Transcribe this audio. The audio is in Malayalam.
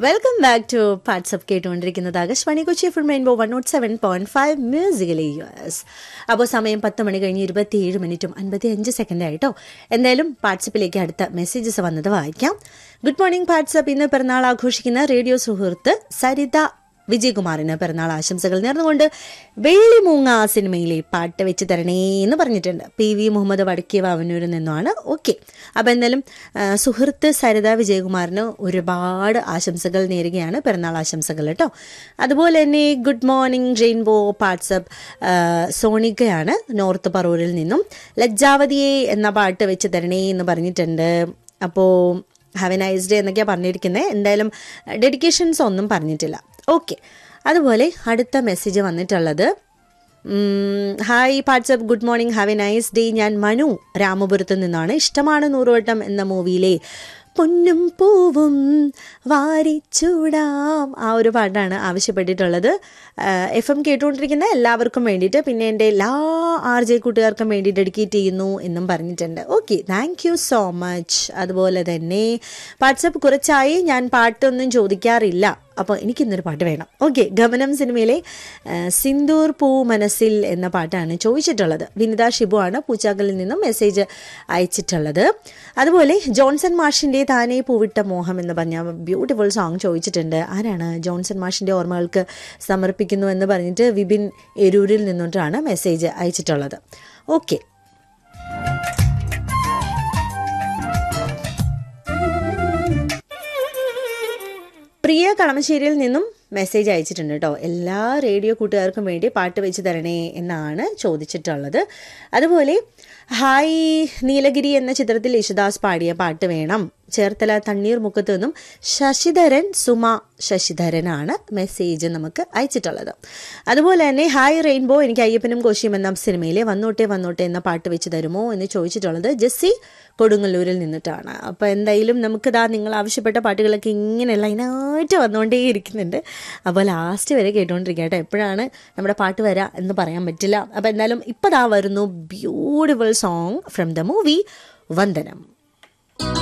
വെൽക്കം ബാക്ക് ടു പാർട്സപ്പ് കേട്ടുകൊണ്ടിരിക്കുന്നത് ആകാശവാണി കൊച്ചി ഫുൾ Rainbow one nought seven point five musically yours അപ്പോൾ സമയം പത്ത് മണി കഴിഞ്ഞ് ഇരുപത്തിയേഴ് മിനിറ്റും അൻപത്തി അഞ്ച് സെക്കൻഡ് ആയിട്ടോ എന്തായാലും പാർട്സപ്പിലേക്ക് അടുത്ത മെസ്സേജസ് വന്നത് വായിക്കാം ഗുഡ് മോർണിംഗ് പാർട്സപ്പ് ഇന്ന് പിറന്നാൾ ആഘോഷിക്കുന്ന റേഡിയോ സുഹൃത്ത് സരിത വിജയകുമാറിന് പിറന്നാൾ ആശംസകൾ നേർന്നുകൊണ്ട് വെള്ളിമൂങ്ങ സിനിമയിലെ പാട്ട് വെച്ച് തരണേ എന്ന് പറഞ്ഞിട്ടുണ്ട് പി വി മുഹമ്മദ് വടക്കിയ വാവന്നൂരിൽ നിന്നുമാണ് ഓക്കെ അപ്പം എന്തായാലും ആ, സുഹൃത്ത് സരിത വിജയകുമാറിന് ഒരുപാട് ആശംസകൾ നേരുകയാണ് പിറന്നാൾ ആശംസകൾ കേട്ടോ അതുപോലെ തന്നെ ഗുഡ് മോർണിംഗ് റെയിൻബോ പാട്സപ്പ് സോണിക്കയാണ് നോർത്ത് പറൂരിൽ നിന്നും ലജ്ജാവതിയെ എന്ന പാട്ട് വെച്ച് തരണേ എന്ന് പറഞ്ഞിട്ടുണ്ട് അപ്പോൾ ഹാവ് എ നൈസ് ഡേ എന്നൊക്കെയാണ് പറഞ്ഞിരിക്കുന്നത് എന്തായാലും ഡെഡിക്കേഷൻസ് ഒന്നും പറഞ്ഞിട്ടില്ല ഓക്കെ അതുപോലെ അടുത്ത മെസ്സേജ് വന്നിട്ടുള്ളത് ഉം, hi WhatsApp good morning have a nice day ഞാൻ മനു രാമപുരത്ത് നിന്നാണ് ഇഷ്ടമാണ് നൂറുവട്ടം എന്ന മൂവിയിലെ പൊന്നും പൂവും വാരിച്ചൂടാം ആ ഒരു പാട്ടാണ് ആവശ്യപ്പെട്ടിട്ടുള്ളത് എഫ് എം കേട്ടുകൊണ്ടിരിക്കുന്ന എല്ലാവർക്കും വേണ്ടിയിട്ട് പിന്നെ എൻ്റെ എല്ലാ ആർ ജെ കൂട്ടുകാർക്കും വേണ്ടി ഡെഡിക്കേറ്റ് ചെയ്യുന്നു എന്നും പറഞ്ഞിട്ടുണ്ട് okay thank you so much അതുപോലെ തന്നെ വാട്സപ്പ് കുറച്ചായി ഞാൻ പാട്ടൊന്നും ചോദിക്കാറില്ല അപ്പോൾ എനിക്കിന്നൊരു പാട്ട് വേണം ഓക്കെ ഗമനം സിനിമയിലെ ആ, സിന്ദൂർ പൂ മനസ്സിൽ എന്ന പാട്ടാണ് ചോദിച്ചിട്ടുള്ളത് വിനിത ഷിബു ആണ് പൂച്ചാക്കലിൽ നിന്നും മെസ്സേജ് അയച്ചിട്ടുള്ളത് അതുപോലെ ജോൺസൺ മാഷിൻ്റെ താനേ പൂവിട്ട മോഹം എന്ന് പറഞ്ഞ ബ്യൂട്ടിഫുൾ സോങ് ചോദിച്ചിട്ടുണ്ട് ആരാണ് ജോൺസൺ മാഷിൻ്റെ ഓർമ്മകൾക്ക് സമർപ്പിക്കുന്നു എന്ന് പറഞ്ഞിട്ട് വിപിൻ എരൂരിൽ നിന്നിട്ടാണ് മെസ്സേജ് അയച്ചിട്ടുള്ളത് ഓക്കെ പ്രിയ കളമശ്ശേരിയിൽ നിന്നും മെസ്സേജ് അയച്ചിട്ടുണ്ട് കേട്ടോ എല്ലാ റേഡിയോ കൂട്ടുകാർക്കും വേണ്ടി പാട്ട് വെച്ച് തരണേ എന്നാണ് ചോദിച്ചിട്ടുള്ളത് അതുപോലെ ഹായ് നീലഗിരി എന്ന ചിത്രത്തിൽ യേശുദാസ് പാടിയ പാട്ട് വേണം ചേർത്തല തണ്ണീർ മുക്കത്ത് നിന്നും ശശിധരൻ സുമ ശശിധരനാണ് മെസ്സേജ് നമുക്ക് അയച്ചിട്ടുള്ളത് അതുപോലെ തന്നെ ഹായ് റെയിൻബോ എനിക്ക് അയ്യപ്പനും കോശിയും എന്ന സിനിമയിലെ വന്നോട്ടെ വന്നോട്ടെ എന്ന പാട്ട് വെച്ച് തരുമോ എന്ന് ചോദിച്ചിട്ടുള്ളത് ജസ്സി കൊടുങ്ങല്ലൂരിൽ നിന്നിട്ടാണ് അപ്പോൾ എന്തായാലും നമുക്കിതാ നിങ്ങൾ ആവശ്യപ്പെട്ട പാട്ടുകളൊക്കെ ഇങ്ങനെ ലൈനായിട്ട് വന്നുകൊണ്ടേ ഇരിക്കുന്നുണ്ട് അപ്പോൾ ലാസ്റ്റ് വരെ കേട്ടുകൊണ്ടിരിക്കുക കേട്ടോ എപ്പോഴാണ് നമ്മുടെ പാട്ട് വരാ എന്ന് പറയാൻ പറ്റില്ല അപ്പോൾ എന്തായാലും ഇപ്പോൾ ദാ വരുന്നു beautiful song from the movie വന്ദനം